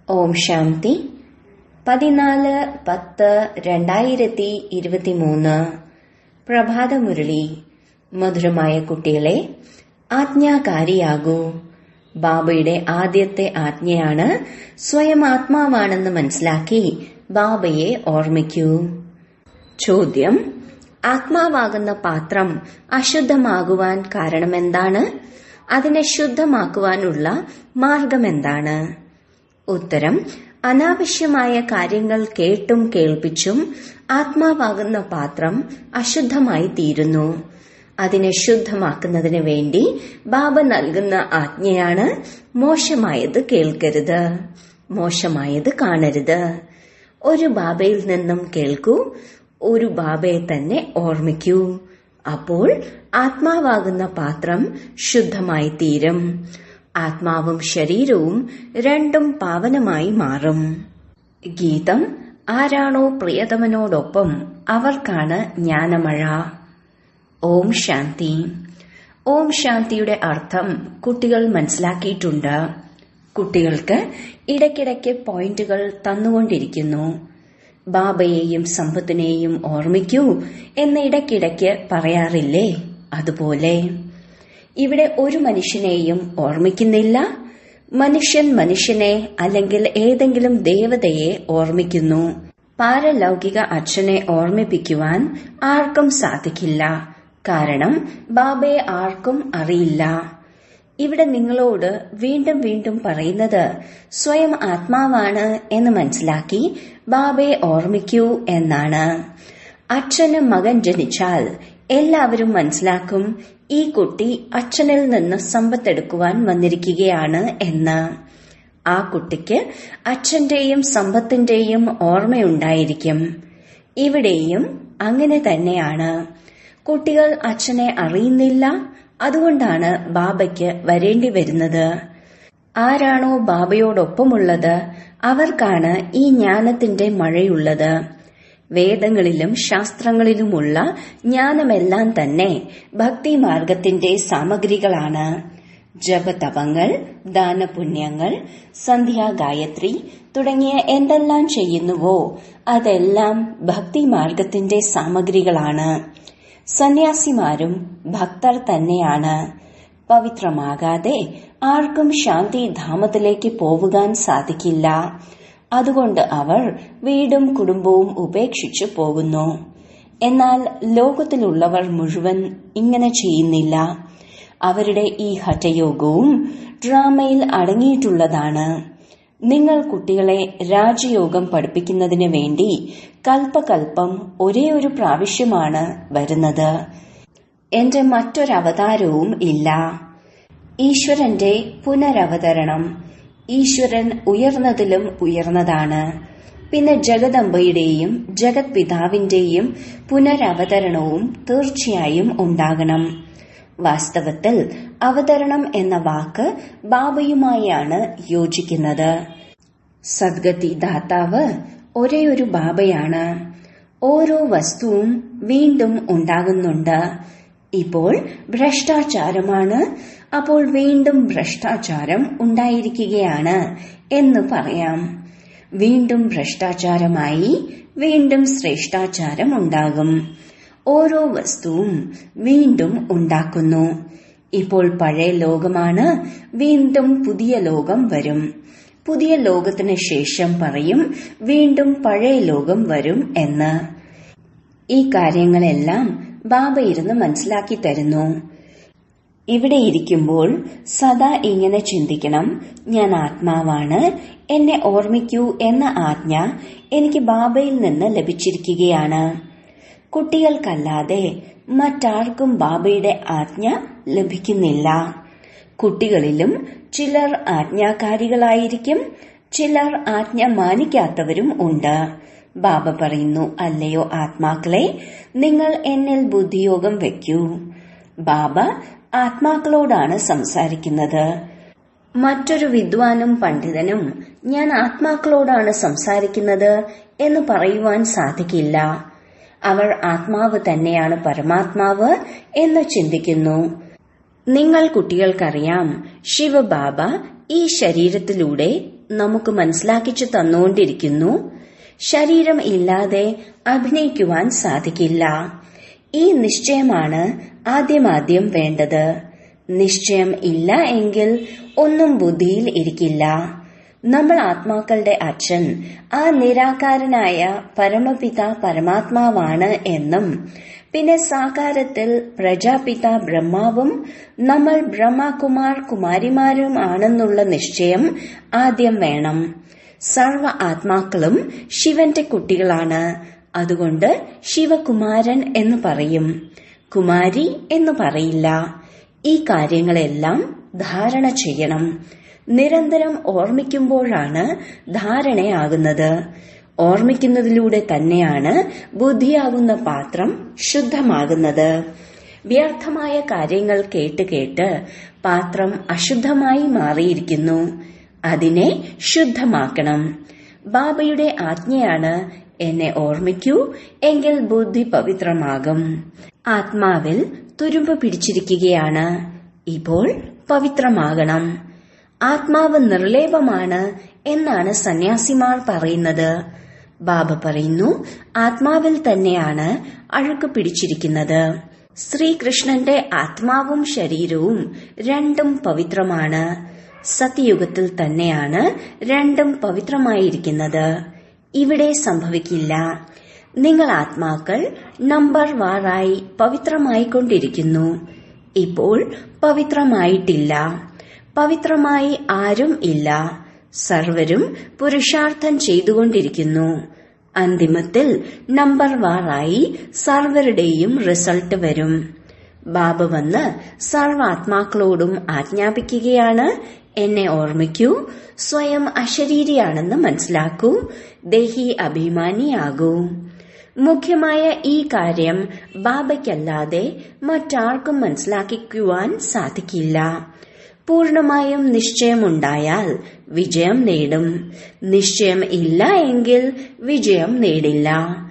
ഓം ശാന്തി പതിനാല് പത്ത് രണ്ടായിരത്തി ഇരുപത്തിമൂന്ന് പ്രഭാതമുരളി മധുരമായ കുട്ടികളെ ആജ്ഞാകാരിയാകൂ ബാബയുടെ ആദ്യത്തെ ആജ്ഞയാണ് സ്വയം ആത്മാവാണെന്ന് മനസ്സിലാക്കി ബാബയെ ഓർമ്മിക്കൂ ചോദ്യം ആത്മാവാകുന്ന പാത്രം അശുദ്ധമാകുവാൻ കാരണമെന്താണ് അതിനെ ശുദ്ധമാക്കുവാനുള്ള മാർഗമെന്താണ് ഉത്തരം അനാവശ്യമായ കാര്യങ്ങൾ കേട്ടും കേൾപ്പിച്ചും ആത്മാവാകുന്ന പാത്രം അശുദ്ധമായി തീരുന്നു അതിനെ ശുദ്ധമാക്കുന്നതിന് വേണ്ടി ബാബ നൽകുന്ന ആജ്ഞയാണ് മോശമായത് കേൾക്കരുത് മോശമായത് കാണരുത് ഒരു ബാബയിൽ നിന്നും കേൾക്കൂ ഒരു ബാബയെ തന്നെ ഓർമ്മിക്കൂ അപ്പോൾ ആത്മാവാകുന്ന പാത്രം ശുദ്ധമായി തീരും ആത്മാവും ശരീരവും രണ്ടും പാവനമായി മാറും ഗീതം ആരാണോ പ്രിയതമനോടൊപ്പം അവർക്കാണ് ജ്ഞാനമഴ ഓം ശാന്തി ഓം ശാന്തിയുടെ അർത്ഥം കുട്ടികൾ മനസ്സിലാക്കിയിട്ടുണ്ട് കുട്ടികൾക്ക് ഇടയ്ക്കിടയ്ക്ക് പോയിന്റുകൾ തന്നുകൊണ്ടിരിക്കുന്നു ബാബയെയും സമ്പത്തിനെയും ഓർമ്മിക്കൂ എന്ന് ഇടയ്ക്കിടയ്ക്ക് പറയാറില്ലേ അതുപോലെ ഇവിടെ ഒരു മനുഷ്യനെയും ഓർമ്മിക്കുന്നില്ല മനുഷ്യൻ മനുഷ്യനെ അല്ലെങ്കിൽ ഏതെങ്കിലും ദേവതയെ ഓർമ്മിക്കുന്നു പാരലൗകിക അച്ഛനെ ഓർമ്മിപ്പിക്കുവാൻ ആർക്കും സാധിക്കില്ല കാരണം ബാബയെ ആർക്കും അറിയില്ല ഇവിടെ നിങ്ങളോട് വീണ്ടും വീണ്ടും പറയുന്നത് സ്വയം ആത്മാവാണ് എന്ന് മനസ്സിലാക്കി ബാബയെ ഓർമ്മിക്കൂ എന്നാണ് അച്ഛന് മകൻ ജനിച്ചാൽ എല്ലാവരും മനസ്സിലാക്കും ഈ കുട്ടി അച്ഛനിൽ നിന്ന് സമ്പത്തെടുക്കുവാൻ വന്നിരിക്കുകയാണ് എന്ന് ആ കുട്ടിക്ക് അച്ഛന്റെയും സമ്പത്തിന്റെയും ഓർമ്മയുണ്ടായിരിക്കും ഇവിടെയും അങ്ങനെ തന്നെയാണ് കുട്ടികൾ അച്ഛനെ അറിയുന്നില്ല അതുകൊണ്ടാണ് ബാബയ്ക്ക് വരേണ്ടി വരുന്നത് ആരാണോ ബാബയോടൊപ്പമുള്ളത് അവർക്കാണ് ഈ ജ്ഞാനത്തിന്റെ മഴയുള്ളത് വേദങ്ങളിലും ശാസ്ത്രങ്ങളിലുമുള്ള ജ്ഞാനമെല്ലാം തന്നെ ഭക്തിമാർഗത്തിന്റെ സാമഗ്രികളാണ് ജപതപങ്ങൾ ദാനപുണ്യങ്ങൾ സന്ധ്യാഗായത്രി തുടങ്ങിയ എന്തെല്ലാം ചെയ്യുന്നുവോ അതെല്ലാം ഭക്തിമാർഗത്തിന്റെ സാമഗ്രികളാണ് സന്യാസിമാരും ഭക്തർ തന്നെയാണ് പവിത്രമാകാതെ ആർക്കും ശാന്തിധാമത്തിലേക്ക് പോവുകാൻ സാധിക്കില്ല അതുകൊണ്ട് അവർ വീടും കുടുംബവും ഉപേക്ഷിച്ചു പോകുന്നു എന്നാൽ ലോകത്തിലുള്ളവർ മുഴുവൻ ഇങ്ങനെ ചെയ്യുന്നില്ല അവരുടെ ഈ ഹഠയോഗവും ഡ്രാമയിൽ അടങ്ങിയിട്ടുള്ളതാണ് നിങ്ങൾ കുട്ടികളെ രാജയോഗം പഠിപ്പിക്കുന്നതിന് വേണ്ടി കൽപ്പകൽപ്പം ഒരേ ഒരു പ്രാവശ്യമാണ് വരുന്നത് എന്റെ മറ്റൊരവതാരവും ഇല്ല ഈശ്വരന്റെ പുനരവതരണം ഈശ്വരൻ ഉയർന്നതിലും ഉയർന്നതാണ് പിന്നെ ജഗദംബയുടെയും ജഗത് പിതാവിന്റെയും പുനരവതരണവും തീർച്ചയായും ഉണ്ടാകണം വാസ്തവത്തിൽ അവതരണം എന്ന വാക്ക് ബാബയുമായാണ് യോജിക്കുന്നത് സദ്ഗതി ദാതാവ് ഒരേ ഒരു ബാബയാണ് ഓരോ വസ്തുവും വീണ്ടും ഉണ്ടാകുന്നുണ്ട് ഇപ്പോൾ ഭ്രഷ്ടാചാരമാണ് അപ്പോൾ വീണ്ടും ഭ്രഷ്ടാചാരം ഉണ്ടായിരിക്കുകയാണ് എന്ന് പറയാം വീണ്ടും ഭ്രഷ്ടാചാരമായി വീണ്ടും ശ്രേഷ്ഠാചാരം ഉണ്ടാകും ഓരോ വസ്തുവും വീണ്ടും ഉണ്ടാക്കുന്നു ഇപ്പോൾ പഴയ ലോകമാണ് വീണ്ടും പുതിയ ലോകം വരും പുതിയ ലോകത്തിന് ശേഷം പറയും വീണ്ടും പഴയ ലോകം വരും എന്ന് ഈ കാര്യങ്ങളെല്ലാം ബാബ ഇരുന്ന് മനസ്സിലാക്കി തരുന്നു ഇവിടെ ഇരിക്കുമ്പോൾ സദാ ഇങ്ങനെ ചിന്തിക്കണം ഞാൻ ആത്മാവാണ് എന്നെ ഓർമ്മിക്കൂ എന്ന ആജ്ഞ എനിക്ക് ബാബയിൽ നിന്ന് ലഭിച്ചിരിക്കുകയാണ് കുട്ടികൾക്കല്ലാതെ മറ്റാർക്കും ബാബയുടെ ആജ്ഞ ലഭിക്കുന്നില്ല കുട്ടികളിലും ചിലർ ആജ്ഞാകാരികളായിരിക്കും ചിലർ ആജ്ഞ മാനിക്കാത്തവരും ഉണ്ട് ബാബ പറയുന്നു അല്ലയോ ആത്മാക്കളെ നിങ്ങൾ എന്നിൽ ബുദ്ധിയോഗം വെക്കൂ ബാബ ആത്മാക്കളോടാണ് സംസാരിക്കുന്നത് മറ്റൊരു വിദ്വാനും പണ്ഡിതനും ഞാൻ ആത്മാക്കളോടാണ് സംസാരിക്കുന്നത് എന്ന് പറയുവാൻ സാധിക്കില്ല അവർ ആത്മാവ് തന്നെയാണ് പരമാത്മാവ് എന്ന് ചിന്തിക്കുന്നു നിങ്ങൾ കുട്ടികൾക്കറിയാം ശിവബാബ ഈ ശരീരത്തിലൂടെ നമുക്ക് മനസ്സിലാക്കിച്ചു തന്നുകൊണ്ടിരിക്കുന്നു ശരീരം ഇല്ലാതെ അഭിനയിക്കുവാൻ സാധിക്കില്ല ഈ നിശ്ചയമാണ് ആദ്യമാദ്യം വേണ്ടത് നിശ്ചയം ഇല്ല എങ്കിൽ ഒന്നും ബുദ്ധിയിൽ ഇരിക്കില്ല നമ്മൾ ആത്മാക്കളുടെ അച്ഛൻ ആ നിരാകാരനായ പരമപിത പരമാത്മാവാണ് എന്നും പിന്നെ സാകാരത്തിൽ പ്രജാപിത ബ്രഹ്മാവും നമ്മൾ ബ്രഹ്മകുമാർ കുമാരിമാരും ആണെന്നുള്ള നിശ്ചയം ആദ്യം വേണം സർവ ആത്മാക്കളും ശിവന്റെ കുട്ടികളാണ് അതുകൊണ്ട് ശിവകുമാരൻ എന്ന് പറയും കുമാരി എന്ന് പറയില്ല ഈ കാര്യങ്ങളെല്ലാം ധാരണ ചെയ്യണം നിരന്തരം ഓർമ്മിക്കുമ്പോഴാണ് ധാരണയാകുന്നത് ഓർമ്മിക്കുന്നതിലൂടെ തന്നെയാണ് ബുദ്ധിയാകുന്ന പാത്രം ശുദ്ധമാകുന്നത് വ്യർത്ഥമായ കാര്യങ്ങൾ കേട്ട് കേട്ട് പാത്രം അശുദ്ധമായി മാറിയിരിക്കുന്നു അതിനെ ശുദ്ധമാക്കണം ബാബയുടെ ആജ്ഞയാണ് എന്നെ ഓർമ്മിക്കൂ എങ്കിൽ ബുദ്ധി പവിത്രമാകും ആത്മാവിൽ തുരുമ്പ് പിടിച്ചിരിക്കുകയാണ് ഇപ്പോൾ പവിത്രമാകണം ആത്മാവ് നിർലേപമാണ് എന്നാണ് സന്യാസിമാർ പറയുന്നത് ബാബ പറയുന്നു ആത്മാവിൽ തന്നെയാണ് അഴുക്ക് പിടിച്ചിരിക്കുന്നത് ശ്രീകൃഷ്ണന്റെ ആത്മാവും ശരീരവും രണ്ടും പവിത്രമാണ് സത്യയുഗത്തിൽ തന്നെയാണ് രണ്ടും പവിത്രമായിരിക്കുന്നത് ഇവിടെ സംഭവിക്കില്ല നിങ്ങൾ ആത്മാക്കൾ നമ്പർ വാറായി പവിത്രമായിക്കൊണ്ടിരിക്കുന്നു ഇപ്പോൾ പവിത്രമായിട്ടില്ല പവിത്രമായി ആരും ഇല്ല സർവരും പുരുഷാർത്ഥം ചെയ്തുകൊണ്ടിരിക്കുന്നു അന്തിമത്തിൽ നമ്പർ വാറായി സർവരുടെയും റിസൾട്ട് വരും ബാബ വന്ന് സർവാത്മാക്കളോടും ആജ്ഞാപിക്കുകയാണ് എന്നെ ഓർമ്മിക്കൂ സ്വയം അശരീരിയാണെന്ന് മനസ്സിലാക്കൂ ദേഹി അഭിമാനിയാകൂ മുഖ്യമായ ഈ കാര്യം ബാബയ്ക്കല്ലാതെ മറ്റാർക്കും മനസ്സിലാക്കിക്കുവാൻ സാധിക്കില്ല പൂർണമായും നിശ്ചയമുണ്ടായാൽ വിജയം നേടും നിശ്ചയം ഇല്ല എങ്കിൽ വിജയം നേടില്ല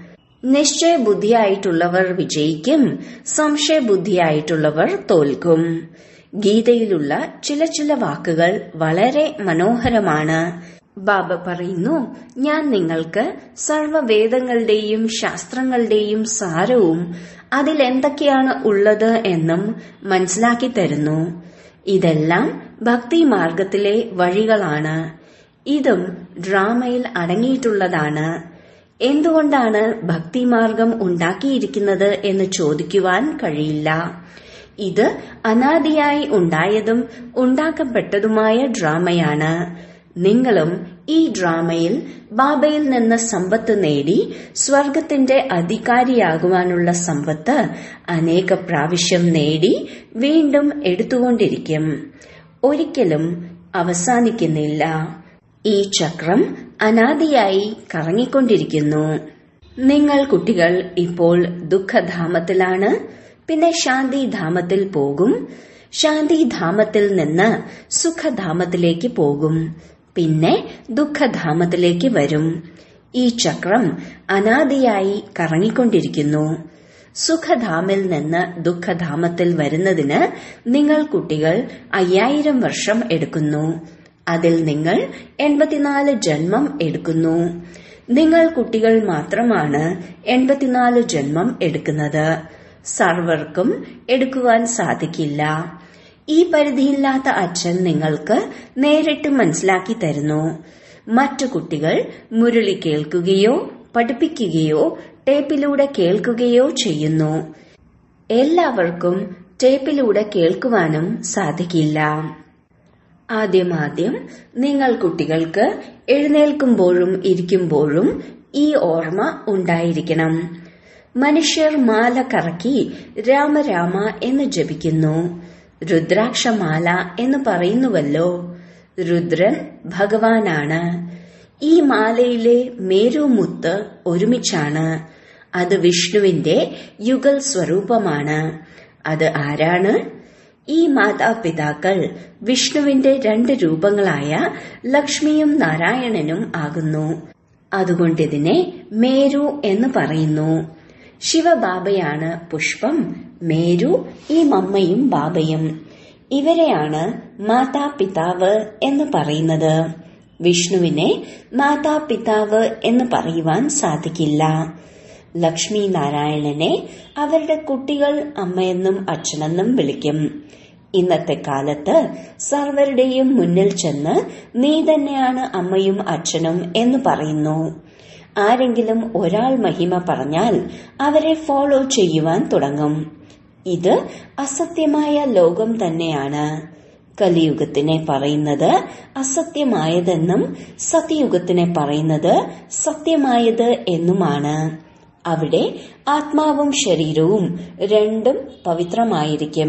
നിശ്ചയബുദ്ധിയായിട്ടുള്ളവർ വിജയിക്കും സംശയബുദ്ധിയായിട്ടുള്ളവർ തോൽക്കും ഗീതയിലുള്ള ചില ചില വാക്കുകൾ വളരെ മനോഹരമാണ് ബാബ പറയുന്നു ഞാൻ നിങ്ങൾക്ക് സർവവേദങ്ങളുടെയും ശാസ്ത്രങ്ങളുടെയും സാരവും അതിൽ എന്തൊക്കെയാണ് ഉള്ളത് എന്നും മനസ്സിലാക്കി തരുന്നു ഇതെല്ലാം ഭക്തി മാർഗത്തിലെ വഴികളാണ് ഇതും ഡ്രാമയിൽ അടങ്ങിയിട്ടുള്ളതാണ് എന്തുകൊണ്ടാണ് ഭക്തിമാർഗം ഉണ്ടാക്കിയിരിക്കുന്നത് എന്ന് ചോദിക്കുവാൻ കഴിയില്ല ഇത് അനാദിയായി ഉണ്ടായതും ഉണ്ടാക്കപ്പെട്ടതുമായ ഡ്രാമയാണ് നിങ്ങളും ഈ ഡ്രാമയിൽ ബാബയിൽ നിന്ന് സമ്പത്ത് നേടി സ്വർഗത്തിന്റെ അധികാരിയാകുവാനുള്ള സമ്പത്ത് അനേക പ്രാവശ്യം നേടി വീണ്ടും എടുത്തുകൊണ്ടിരിക്കും ഒരിക്കലും അവസാനിക്കുന്നില്ല ഈ ചക്രം അനാദിയായി കറങ്ങിക്കൊണ്ടിരിക്കുന്നു നിങ്ങൾ കുട്ടികൾ ഇപ്പോൾ ദുഃഖധാമത്തിലാണ് പിന്നെ ശാന്തിധാമത്തിൽ പോകും ശാന്തിധാമത്തിൽ നിന്ന് സുഖധാമത്തിലേക്ക് പോകും പിന്നെ ദുഃഖധാമത്തിലേക്ക് വരും ഈ ചക്രം അനാദിയായി കറങ്ങിക്കൊണ്ടിരിക്കുന്നു സുഖധാമിൽ നിന്ന് ദുഃഖധാമത്തിൽ വരുന്നതിന് നിങ്ങൾ കുട്ടികൾ അയ്യായിരം വർഷം എടുക്കുന്നു അതിൽ നിങ്ങൾ എൺപത്തിനാല് ജന്മം എടുക്കുന്നു നിങ്ങൾ കുട്ടികൾ മാത്രമാണ് എൺപത്തിനാല് ജന്മം എടുക്കുന്നത് സർവർക്കും എടുക്കുവാൻ സാധിക്കില്ല ഈ പരിധിയില്ലാത്ത അച്ഛൻ നിങ്ങൾക്ക് നേരിട്ട് മനസ്സിലാക്കി തരുന്നു മറ്റു കുട്ടികൾ മുരളി കേൾക്കുകയോ പഠിപ്പിക്കുകയോ ടേപ്പിലൂടെ കേൾക്കുകയോ ചെയ്യുന്നു എല്ലാവർക്കും ടേപ്പിലൂടെ കേൾക്കുവാനും സാധിക്കില്ല ആദ്യമാദ്യം നിങ്ങൾ കുട്ടികൾക്ക് എഴുന്നേൽക്കുമ്പോഴും ഇരിക്കുമ്പോഴും ഈ ഓർമ്മ ഉണ്ടായിരിക്കണം മനുഷ്യർ മാല കറക്കി രാമരാമ എന്ന് ജപിക്കുന്നു രുദ്രാക്ഷമാല എന്ന് പറയുന്നുവല്ലോ രുദ്രൻ ഭഗവാനാണ് ഈ മാലയിലെ മേരുമുത്ത് ഒരുമിച്ചാണ് അത് വിഷ്ണുവിന്റെ യുഗൽ സ്വരൂപമാണ് അത് ആരാണ് ഈ മാതാപിതാക്കൾ വിഷ്ണുവിന്റെ രണ്ട് രൂപങ്ങളായ ലക്ഷ്മിയും നാരായണനും ആകുന്നു അതുകൊണ്ടിതിനെ മേരു എന്ന് പറയുന്നു ശിവബാബയാണ് പുഷ്പം മേരു ഈ മമ്മയും ബാബയും ഇവരെയാണ് മാതാപിതാവ് എന്ന് പറയുന്നത് വിഷ്ണുവിനെ മാതാപിതാവ് എന്ന് പറയുവാൻ സാധിക്കില്ല ലക്ഷ്മി നാരായണനെ അവരുടെ കുട്ടികൾ അമ്മയെന്നും അച്ഛനെന്നും വിളിക്കും ഇന്നത്തെ കാലത്ത് സർവരുടെയും മുന്നിൽ ചെന്ന് നീ തന്നെയാണ് അമ്മയും അച്ഛനും എന്ന് പറയുന്നു ആരെങ്കിലും ഒരാൾ മഹിമ പറഞ്ഞാൽ അവരെ ഫോളോ ചെയ്യുവാൻ തുടങ്ങും ഇത് അസത്യമായ ലോകം തന്നെയാണ് കലിയുഗത്തിനെ പറയുന്നത് അസത്യമായതെന്നും സത്യയുഗത്തിനെ പറയുന്നത് സത്യമായത് എന്നുമാണ് അവിടെ ആത്മാവും ശരീരവും രണ്ടും പവിത്രമായിരിക്കും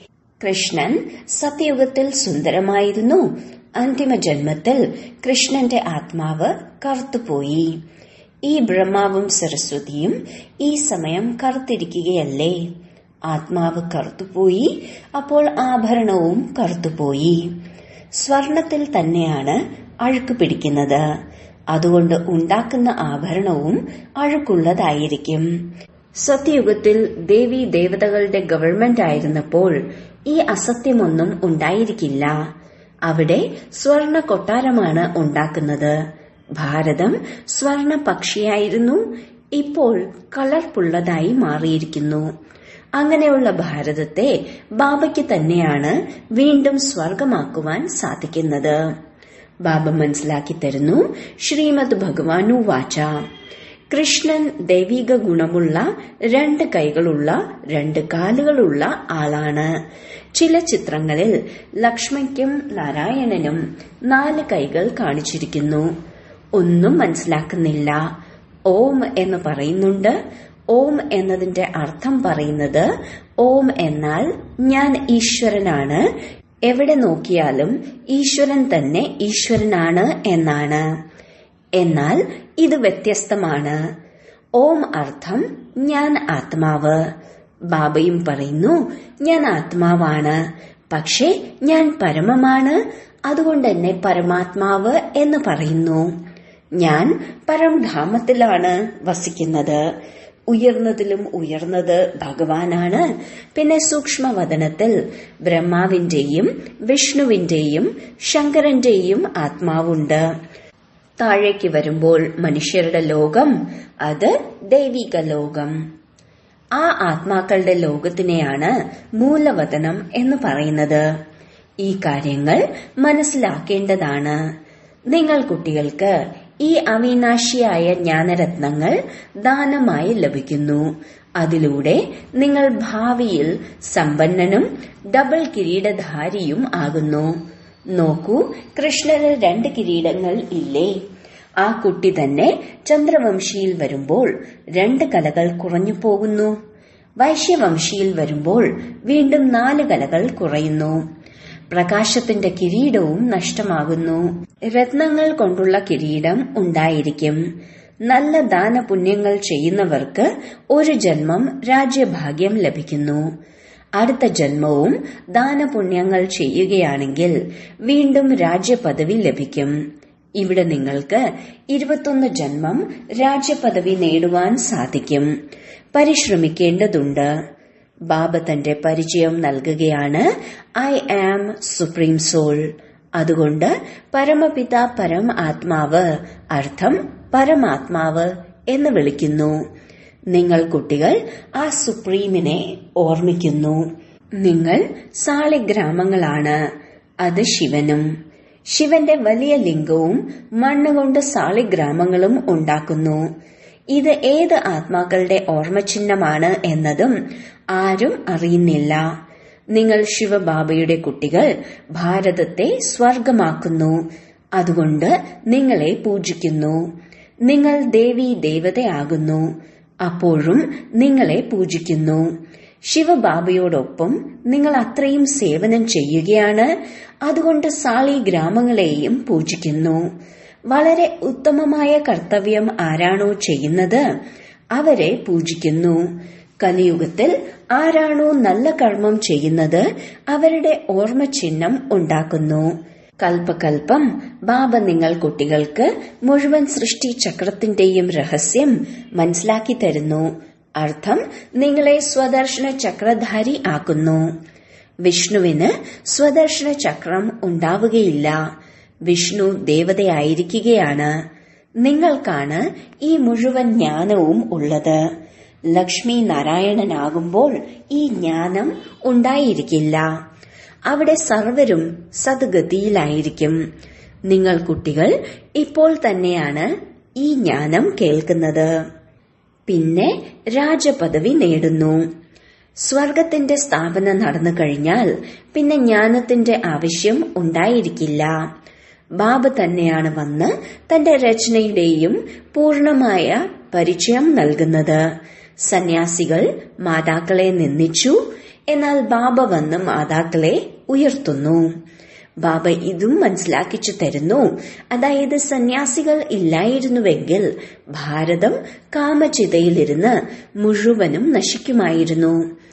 കൃഷ്ണൻ സത്യയുഗത്തിൽ സുന്ദരമായിരുന്നു അന്തിമ ജന്മത്തിൽ കൃഷ്ണന്റെ ആത്മാവ് കറുത്തുപോയി ഈ ബ്രഹ്മാവും സരസ്വതിയും ഈ സമയം കറുത്തിരിക്കുകയല്ലേ ആത്മാവ് കറുത്തുപോയി അപ്പോൾ ആഭരണവും കറുത്തുപോയി സ്വർണത്തിൽ തന്നെയാണ് അഴുക്ക് പിടിക്കുന്നത് അതുകൊണ്ട് ഉണ്ടാക്കുന്ന ആഭരണവും അഴുക്കുള്ളതായിരിക്കും സത്യയുഗത്തിൽ ദേവി ദേവതകളുടെ ഗവൺമെന്റ് ആയിരുന്നപ്പോൾ ഈ അസത്യമൊന്നും ഉണ്ടായിരിക്കില്ല അവിടെ സ്വർണ കൊട്ടാരമാണ് ഉണ്ടാക്കുന്നത് ഭാരതം സ്വർണ പക്ഷിയായിരുന്നു ഇപ്പോൾ കളർഫുള്ളതായി മാറിയിരിക്കുന്നു അങ്ങനെയുള്ള ഭാരതത്തെ ബാബയ്ക്ക് തന്നെയാണ് വീണ്ടും സ്വർഗമാക്കുവാൻ സാധിക്കുന്നത് ബാബ മനസ്സിലാക്കി തരുന്നു ശ്രീമദ് ഭഗവാനു വാച കൃഷ്ണൻ ദൈവിക ഗുണമുള്ള രണ്ട് കൈകളുള്ള രണ്ട് കാലുകളുള്ള ആളാണ് ചില ചിത്രങ്ങളിൽ ലക്ഷ്മിക്കും നാരായണനും നാല് കൈകൾ കാണിച്ചിരിക്കുന്നു ഒന്നും മനസ്സിലാക്കുന്നില്ല ഓം എന്ന് പറയുന്നുണ്ട് ഓം എന്നതിന്റെ അർത്ഥം പറയുന്നത് ഓം എന്നാൽ ഞാൻ ഈശ്വരനാണ് എവിടെ നോക്കിയാലും ഈശ്വരൻ തന്നെ ഈശ്വരനാണ് എന്നാണ് എന്നാൽ ഇത് വ്യത്യസ്തമാണ് ഓം അർത്ഥം ഞാൻ ആത്മാവ് ബാബയും പറയുന്നു ഞാൻ ആത്മാവാണ് പക്ഷേ ഞാൻ പരമമാണ് അതുകൊണ്ട് എന്നെ പരമാത്മാവ് എന്ന് പറയുന്നു ഞാൻ പരംധാമത്തിലാണ് വസിക്കുന്നത് ഉയർന്നതിലും ഉയർന്നത് ഭഗവാനാണ് പിന്നെ സൂക്ഷ്മവദനത്തിൽ ബ്രഹ്മാവിന്റെയും വിഷ്ണുവിന്റെയും ശങ്കരന്റെയും ആത്മാവുണ്ട് താഴേക്ക് വരുമ്പോൾ മനുഷ്യരുടെ ലോകം അത് ദൈവിക ലോകം ആ ആത്മാക്കളുടെ ലോകത്തിനെയാണ് മൂലവതനം എന്ന് പറയുന്നത് ഈ കാര്യങ്ങൾ മനസ്സിലാക്കേണ്ടതാണ് നിങ്ങൾ കുട്ടികൾക്ക് ഈ അവിനാശിയായ ജ്ഞാനരത്നങ്ങൾ ദാനമായി ലഭിക്കുന്നു അതിലൂടെ നിങ്ങൾ ഭാവിയിൽ സമ്പന്നനും ഡബിൾ കിരീടധാരിയും ആകുന്നു നോക്കൂ കൃഷ്ണന് രണ്ട് കിരീടങ്ങൾ ഇല്ലേ ആ കുട്ടി തന്നെ ചന്ദ്രവംശിയിൽ വരുമ്പോൾ രണ്ട് കലകൾ കുറഞ്ഞു പോകുന്നു വൈശ്യവംശിയിൽ വരുമ്പോൾ വീണ്ടും നാല് കലകൾ കുറയുന്നു പ്രകാശത്തിന്റെ കിരീടവും നഷ്ടമാകുന്നു രത്നങ്ങൾ കൊണ്ടുള്ള കിരീടം ഉണ്ടായിരിക്കും നല്ല ദാനപുണ്യങ്ങൾ ചെയ്യുന്നവർക്ക് ഒരു ജന്മം രാജ്യഭാഗ്യം ലഭിക്കുന്നു അടുത്ത ജന്മവും ദാനപുണ്യങ്ങൾ ചെയ്യുകയാണെങ്കിൽ വീണ്ടും രാജ്യപദവി ലഭിക്കും ഇവിടെ നിങ്ങൾക്ക് ഇരുപത്തൊന്ന് ജന്മം രാജ്യപദവി നേടുവാൻ സാധിക്കും പരിശ്രമിക്കേണ്ടതുണ്ട് ബാബ തന്റെ പരിചയം നൽകുകയാണ് ഐ ആം സുപ്രീം സോൾ അതുകൊണ്ട് പരമപിത പരം ആത്മാവ് അർത്ഥം പരമാത്മാവ് എന്ന് വിളിക്കുന്നു നിങ്ങൾ കുട്ടികൾ ആ സുപ്രീമിനെ ഓർമ്മിക്കുന്നു നിങ്ങൾ സാളിഗ്രാമങ്ങളാണ് അത് ശിവനും ശിവന്റെ വലിയ ലിംഗവും മണ്ണുകൊണ്ട് സാളിഗ്രാമങ്ങളും ഉണ്ടാക്കുന്നു ഇത് ഏത് ആത്മാക്കളുടെ ഓർമ്മചിഹ്നമാണ് എന്നതും ആരും അറിയുന്നില്ല നിങ്ങൾ ശിവബാബയുടെ കുട്ടികൾ ഭാരതത്തെ സ്വർഗമാക്കുന്നു അതുകൊണ്ട് നിങ്ങളെ പൂജിക്കുന്നു നിങ്ങൾ ദേവി ദേവതയാകുന്നു അപ്പോഴും നിങ്ങളെ പൂജിക്കുന്നു ശിവബാബയോടൊപ്പം നിങ്ങൾ അത്രയും സേവനം ചെയ്യുകയാണ് അതുകൊണ്ട് സാളി ഗ്രാമങ്ങളെയും പൂജിക്കുന്നു വളരെ ഉത്തമമായ കർത്തവ്യം ആരാണോ ചെയ്യുന്നത് അവരെ പൂജിക്കുന്നു കലിയുഗത്തിൽ ആരാണോ നല്ല കർമ്മം ചെയ്യുന്നത് അവരുടെ ഓർമ്മചിഹ്നം ഉണ്ടാക്കുന്നു കൽപ്പകൽപ്പം ബാബ നിങ്ങൾ കുട്ടികൾക്ക് മുഴുവൻ സൃഷ്ടി ചക്രത്തിന്റെയും രഹസ്യം മനസ്സിലാക്കി തരുന്നു അർത്ഥം നിങ്ങളെ സ്വദർശന ചക്രധാരി ആക്കുന്നു വിഷ്ണുവിന് സ്വദർശന ചക്രം ഉണ്ടാവുകയില്ല വിഷ്ണു ദേവതയായിരിക്കുകയാണ് നിങ്ങൾക്കാണ് ഈ മുഴുവൻ ജ്ഞാനവും ഉള്ളത് ലക്ഷ്മി നാരായണനാകുമ്പോൾ ഈ ജ്ഞാനം ഉണ്ടായിരിക്കില്ല അവിടെ സർവരും സദ്ഗതിയിലായിരിക്കും നിങ്ങൾ കുട്ടികൾ ഇപ്പോൾ തന്നെയാണ് ഈ ജ്ഞാനം കേൾക്കുന്നത് പിന്നെ രാജപദവി നേടുന്നു സ്വർഗത്തിന്റെ സ്ഥാപനം നടന്നു കഴിഞ്ഞാൽ പിന്നെ ജ്ഞാനത്തിന്റെ ആവശ്യം ഉണ്ടായിരിക്കില്ല ബാബ തന്നെയാണ് വന്ന് തന്റെ രചനയുടെയും പൂർണമായ പരിചയം നൽകുന്നത് സന്യാസികൾ മാതാക്കളെ നിന്ദിച്ചു എന്നാൽ ബാബ വന്ന് മാതാക്കളെ ഉയർത്തുന്നു ബാബ ഇതും മനസ്സിലാക്കിച്ചു തരുന്നു അതായത് സന്യാസികൾ ഇല്ലായിരുന്നുവെങ്കിൽ ഭാരതം കാമചിതയിലിരുന്ന് മുഴുവനും നശിക്കുമായിരുന്നു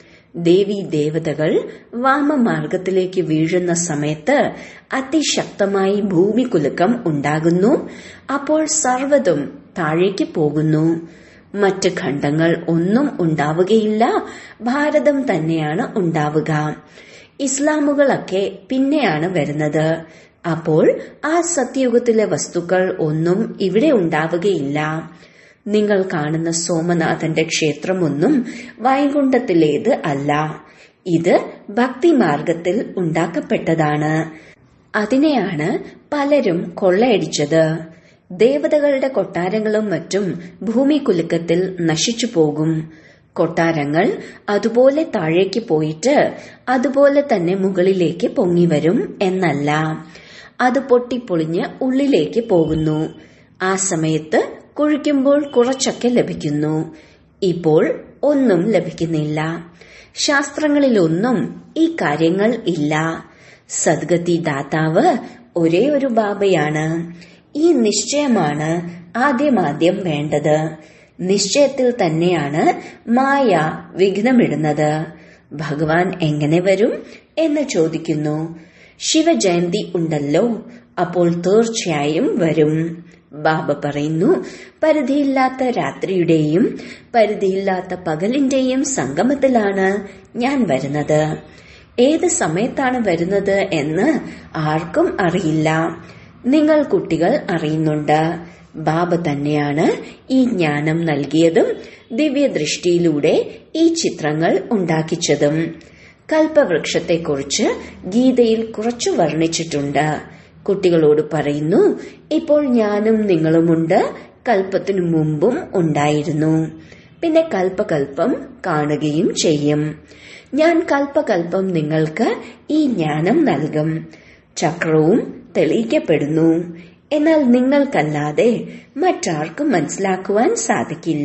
ദേവി ദേവതകൾ വാമമാർഗത്തിലേക്ക് വീഴുന്ന സമയത്ത് അതിശക്തമായി ഭൂമികുലുക്കം ഉണ്ടാകുന്നു അപ്പോൾ സർവ്വതും താഴേക്ക് പോകുന്നു മറ്റ് ഖണ്ഡങ്ങൾ ഒന്നും ഉണ്ടാവുകയില്ല ഭാരതം തന്നെയാണ് ഉണ്ടാവുക ഇസ്ലാമുകളൊക്കെ പിന്നെയാണ് വരുന്നത് അപ്പോൾ ആ സത്യയുഗത്തിലെ വസ്തുക്കൾ ഒന്നും ഇവിടെ ഉണ്ടാവുകയില്ല നിങ്ങൾ കാണുന്ന സോമനാഥന്റെ ക്ഷേത്രമൊന്നും വൈകുണ്ഠത്തിലേത് അല്ല ഇത് ഭക്തിമാർഗത്തിൽ ഉണ്ടാക്കപ്പെട്ടതാണ് അതിനെയാണ് പലരും കൊള്ളയടിച്ചത് ദേവതകളുടെ കൊട്ടാരങ്ങളും മറ്റും ഭൂമികുലുക്കത്തിൽ നശിച്ചു പോകും കൊട്ടാരങ്ങൾ അതുപോലെ താഴേക്ക് പോയിട്ട് അതുപോലെ തന്നെ മുകളിലേക്ക് പൊങ്ങിവരും എന്നല്ല അത് പൊട്ടിപ്പൊളിഞ്ഞ് ഉള്ളിലേക്ക് പോകുന്നു ആ സമയത്ത് കുഴിക്കുമ്പോൾ കുറച്ചൊക്കെ ലഭിക്കുന്നു ഇപ്പോൾ ഒന്നും ലഭിക്കുന്നില്ല ശാസ്ത്രങ്ങളിലൊന്നും ഈ കാര്യങ്ങൾ ഇല്ല സദ്ഗതി ദാതാവ് ഒരേ ഒരു ബാബയാണ് ഈ നിശ്ചയമാണ് ആദ്യമാദ്യം വേണ്ടത് നിശ്ചയത്തിൽ തന്നെയാണ് മായ വിഘ്നമിടുന്നത് ഭഗവാൻ എങ്ങനെ വരും എന്ന് ചോദിക്കുന്നു ശിവജയന്തി ഉണ്ടല്ലോ അപ്പോൾ തീർച്ചയായും വരും ബാബ പറയുന്നു പരിധിയില്ലാത്ത രാത്രിയുടെയും പരിധിയില്ലാത്ത പകലിന്റെയും സംഗമത്തിലാണ് ഞാൻ വരുന്നത് ഏത് സമയത്താണ് വരുന്നത് എന്ന് ആർക്കും അറിയില്ല നിങ്ങൾ കുട്ടികൾ അറിയുന്നുണ്ട് ബാബ തന്നെയാണ് ഈ ജ്ഞാനം നൽകിയതും ദിവ്യദൃഷ്ടിയിലൂടെ ഈ ചിത്രങ്ങൾ ഉണ്ടാക്കിച്ചതും കൽപ്പവൃക്ഷത്തെക്കുറിച്ച് ഗീതയിൽ കുറച്ചു വർണ്ണിച്ചിട്ടുണ്ട് കുട്ടികളോട് പറയുന്നു ഇപ്പോൾ ഞാനും നിങ്ങളുമുണ്ട് കൽപ്പത്തിനു മുമ്പും ഉണ്ടായിരുന്നു പിന്നെ കൽപ്പകൽപ്പം കാണുകയും ചെയ്യും ഞാൻ കൽപ്പകൽപ്പം നിങ്ങൾക്ക് ഈ ജ്ഞാനം നൽകും ചക്രവും തെളിയിക്കപ്പെടുന്നു എന്നാൽ നിങ്ങൾക്കല്ലാതെ മറ്റാർക്കും മനസ്സിലാക്കുവാൻ സാധിക്കില്ല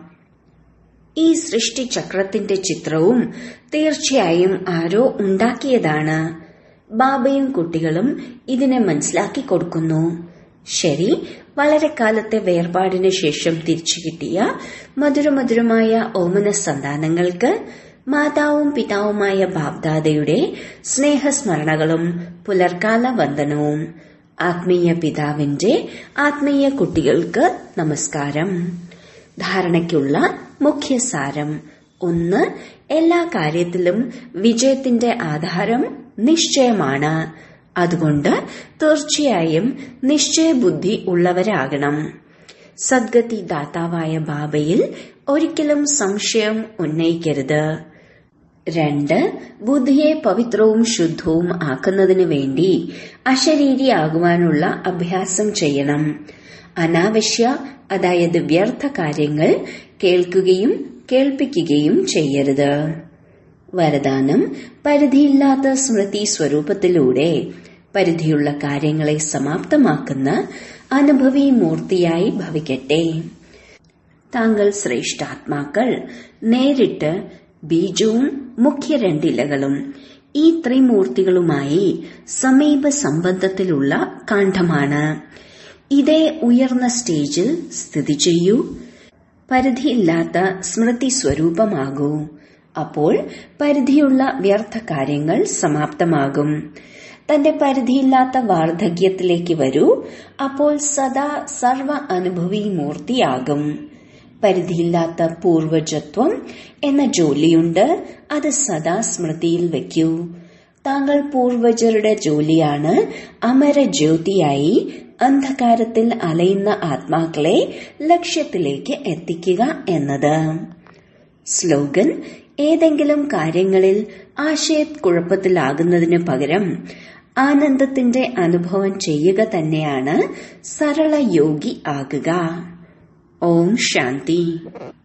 ഈ സൃഷ്ടിചക്രത്തിന്റെ ചിത്രവും തീർച്ചയായും ആരോ ഉണ്ടാക്കിയതാണ് ബാബയും കുട്ടികളും ഇതിനെ മനസ്സിലാക്കി കൊടുക്കുന്നു ശരി വളരെ കാലത്തെ വേർപാടിന് ശേഷം തിരിച്ചു കിട്ടിയ മധുരമധുരമായ ഓമന സന്താനങ്ങൾക്ക് മാതാവും പിതാവുമായ ബാബ്ദാദയുടെ സ്നേഹസ്മരണകളും പുലർക്കാല വന്ദനവും ആത്മീയ പിതാവിന്റെ ആത്മീയ കുട്ടികൾക്ക് നമസ്കാരം ധാരണയ്ക്കുള്ള മുഖ്യസാരം ഒന്ന് എല്ലാ കാര്യത്തിലും വിജയത്തിന്റെ ആധാരം നിശ്ചയമാണ് അതുകൊണ്ട് തീർച്ചയായും നിശ്ചയബുദ്ധി ഉള്ളവരാകണം സദ്ഗതി ദാതാവായ ബാബയിൽ ഒരിക്കലും സംശയം ഉന്നയിക്കരുത് രണ്ട് ബുദ്ധിയെ പവിത്രവും ശുദ്ധവും ആക്കുന്നതിനു വേണ്ടി അശരീരിയാകുവാനുള്ള അഭ്യാസം ചെയ്യണം അനാവശ്യ അതായത് വ്യർത്ഥ കാര്യങ്ങൾ കേൾക്കുകയും കേൾപ്പിക്കുകയും ചെയ്യരുത് വരദാനം പരിധിയില്ലാത്ത സ്മൃതി സ്വരൂപത്തിലൂടെ പരിധിയുള്ള കാര്യങ്ങളെ സമാപ്തമാക്കുന്ന അനുഭവി മൂർത്തിയായി ഭവിക്കട്ടെ താങ്കൾ ശ്രേഷ്ഠാത്മാക്കൾ നേരിട്ട് ബീജവും മുഖ്യ രണ്ടിലകളും ഈ ത്രിമൂർത്തികളുമായി സമീപ സംബന്ധത്തിലുള്ള കാണ്ഡമാണ് ഇതേ ഉയർന്ന സ്റ്റേജിൽ സ്ഥിതി ചെയ്യൂ പരിധിയില്ലാത്ത സ്മൃതി സ്വരൂപമാകൂ അപ്പോൾ പരിധിയുള്ള വ്യർത്ഥ കാര്യങ്ങൾ സമാപ്തമാകും തന്റെ പരിധിയില്ലാത്ത വാർദ്ധക്യത്തിലേക്ക് വരൂ അപ്പോൾ സദാ സർവ അനുഭവി മൂർത്തിയാകും പരിധിയില്ലാത്ത പൂർവജത്വം എന്ന ജോലിയുണ്ട് അത് സദാ സ്മൃതിയിൽ വയ്ക്കൂ താങ്കൾ പൂർവജരുടെ ജോലിയാണ് അമരജ്യോതിയായി അന്ധകാരത്തിൽ അലയുന്ന ആത്മാക്കളെ ലക്ഷ്യത്തിലേക്ക് എത്തിക്കുക എന്നത് സ്ലോഗൻ ഏതെങ്കിലും കാര്യങ്ങളിൽ ആശയക്കുഴപ്പത്തിലാകുന്നതിനു പകരം ആനന്ദത്തിന്റെ അനുഭവം ചെയ്യുക തന്നെയാണ് സരള യോഗി ആകുക ഓം ശാന്തി